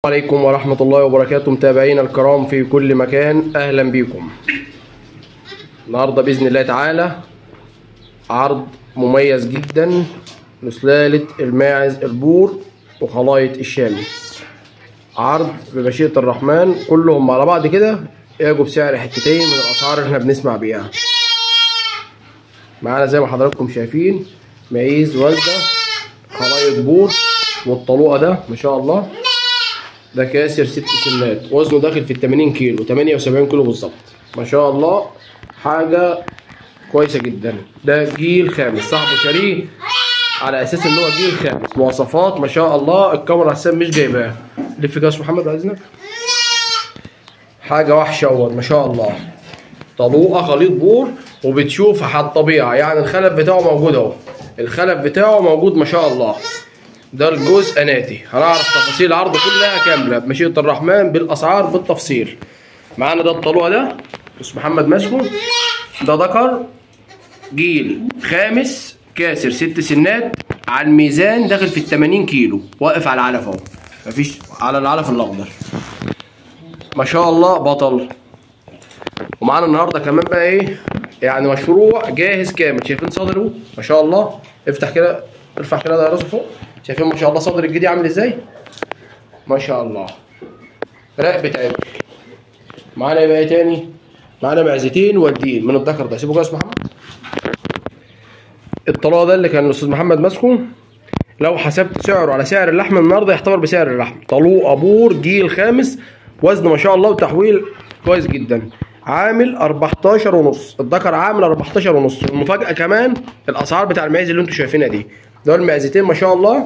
عليكم ورحمة الله وبركاته متابعينا الكرام في كل مكان أهلا بكم النهاردة بإذن الله تعالى عرض مميز جدا لسلالة الماعز البور وخلايط الشامي عرض بمشيئة الرحمن كلهم على بعض كده يجوا بسعر حتتين من الأسعار اللي احنا بنسمع بيها معانا زي ما حضراتكم شايفين معيز والدة خلايط بور والطلوقة ده ما شاء الله ده كاسر ست سنات وزنه داخل في ال 80 كيلو 78 كيلو بالظبط ما شاء الله حاجة كويسة جدا ده جيل خامس صاحبه شاريه على اساس ان هو جيل خامس مواصفات ما شاء الله الكاميرا حسام مش جايباها لف كده يا أستاذ محمد بعد اذنك حاجة وحشة اهوت ما شاء الله طلوقة خليط بور وبتشوف على الطبيعة يعني الخلف بتاعه موجود اهو الخلف بتاعه موجود ما شاء الله ده الجزء ناتي هنعرف تفاصيل العرض كلها كاملة بمشيئة الرحمن بالأسعار بالتفصيل معانا ده الطلوقة ده بس محمد ماسكه ده ذكر جيل خامس كاسر ست سنات على الميزان داخل في ال 80 كيلو واقف على العلف اهو مفيش على العلف الاخضر ما شاء الله بطل ومعانا النهارده كمان بقى ايه يعني مشروع جاهز كامل شايفين صدره ما شاء الله افتح كده ارفع كده ده راسه فوق شايفين ما شاء الله صدر الجدي عامل ازاي ما شاء الله رقبة عبر معانا ايه بقى تاني معانا معزتين والدين من الذكر ده سيبه كده يا استاذ محمد الطلاق ده اللي كان الاستاذ محمد ماسكه لو حسبت سعره على سعر اللحم النهارده يعتبر بسعر اللحم طلوق ابور جيل خامس وزن ما شاء الله وتحويل كويس جدا عامل 14 ونص الذكر عامل 14 ونص والمفاجاه كمان الاسعار بتاع المعز اللي انتم شايفينها دي دول معزتين ما شاء الله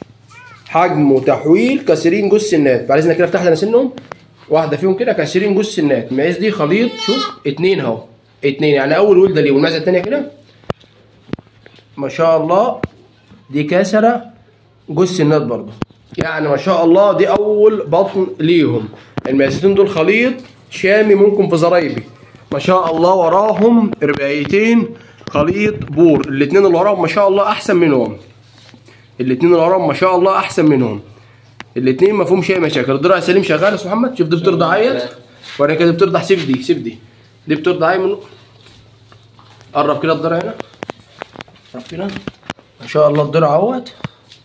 حجم وتحويل كاسرين جوز سنات بعد اذنك كده افتح لنا سنهم واحده فيهم كده كاسرين جوز سنات المعز دي خليط شوف اتنين اهو اتنين يعني اول ولده ليه والمعزه التانيه كده ما شاء الله دي كاسره جوز سنات برضه يعني ما شاء الله دي اول بطن ليهم المعزتين دول خليط شامي ممكن في زرايبي ما شاء الله وراهم رباعيتين خليط بور الاتنين اللي وراهم ما شاء الله احسن منهم الاتنين اللي وراهم ما شاء الله احسن منهم الاتنين ما فيهمش اي مشاكل الدرع سليم شغال يا استاذ محمد شوف دي بترضع عيط وانا كده بترضع سيب دي سيب دي دي بترضع عيط منه قرب كده الدرع هنا قرب كده ما شاء الله الدرع اهوت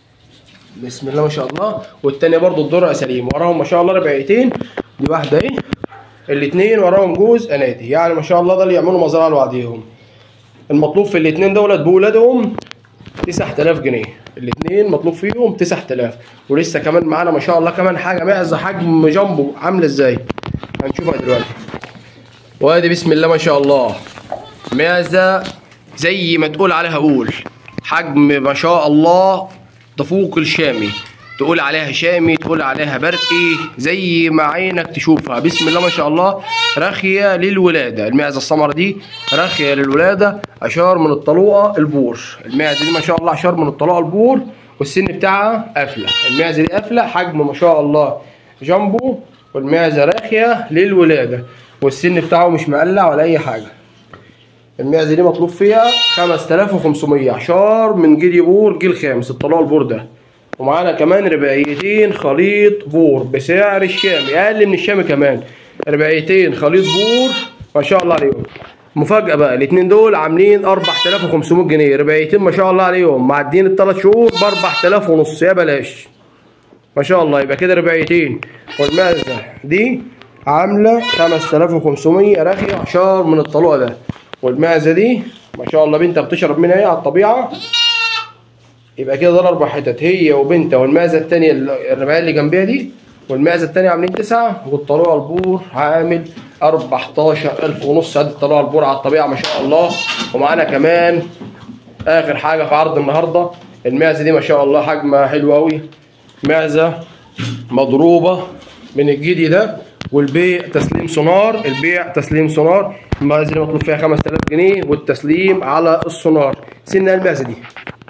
بسم الله ما شاء الله والتانية برضو الدرع سليم وراهم ما شاء الله رباعيتين دي واحدة اهي الاتنين وراهم جوز اناتي يعني ما شاء الله ده اللي يعملوا مزرعة لوحديهم المطلوب في الاتنين دولت بولادهم 9000 جنيه الاتنين مطلوب فيهم 9000 ولسه كمان معانا ما شاء الله كمان حاجه معزه حجم جامبو عامله ازاي هنشوفها دلوقتي وادي بسم الله ما شاء الله معزه زي ما تقول عليها قول حجم ما شاء الله تفوق الشامي تقول عليها شامي تقول عليها برقي زي ما عينك تشوفها بسم الله ما شاء الله رخية للولادة المعزة السمرة دي رخية للولادة أشار من الطلوقة البور المعزة دي ما شاء الله أشار من الطلوقة البور والسن بتاعها قافلة المعزة دي قافلة حجم ما شاء الله جامبو والمعزة راخية للولادة والسن بتاعه مش مقلع ولا أي حاجة المعزة دي مطلوب فيها 5500 أشار من جيل بور جيل خامس الطلوقة البور ده ومعانا كمان رباعيتين خليط بور بسعر الشامي اقل من الشامي كمان رباعيتين خليط بور ما شاء الله عليهم مفاجأة بقى الاتنين دول عاملين 4500 جنيه رباعيتين ما شاء الله عليهم معديين الثلاث شهور ب 4000 ونص يا بلاش ما شاء الله يبقى كده رباعيتين والمعزة دي عاملة 5500 رخي عشار من الطلوقة ده والمعزة دي ما شاء الله بنتها بتشرب منها ايه على الطبيعة يبقى كده دول اربع حتت هي وبنتها والمعزه الثانيه الرباعيه اللي جنبيها دي والمعزه الثانيه عاملين تسعه والطلوع البور عامل 14000 ونص ادي الطلوع البور على الطبيعه ما شاء الله ومعانا كمان اخر حاجه في عرض النهارده المعزه دي ما شاء الله حجمها حلو قوي معزه مضروبه من الجدي ده والبيع تسليم سونار البيع تسليم سونار المعزه دي مطلوب فيها 5000 جنيه والتسليم على السونار سن المعزه دي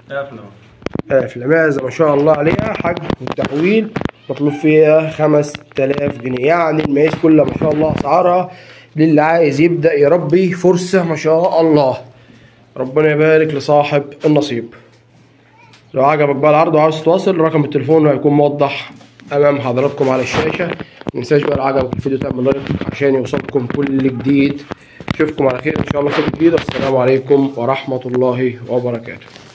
قافلة معزة ما شاء الله عليها حجم التحويل مطلوب فيها 5000 جنيه يعني المقاس كلها ما شاء الله اسعارها للي عايز يبدأ يربي فرصة ما شاء الله ربنا يبارك لصاحب النصيب لو عجبك بقى العرض وعاوز تواصل رقم التليفون هيكون موضح امام حضراتكم على الشاشه ما تنساش بقى لو عجبك الفيديو تعمل لايك عشان يوصلكم كل جديد اشوفكم على خير ان شاء الله في فيديو جديد والسلام عليكم ورحمه الله وبركاته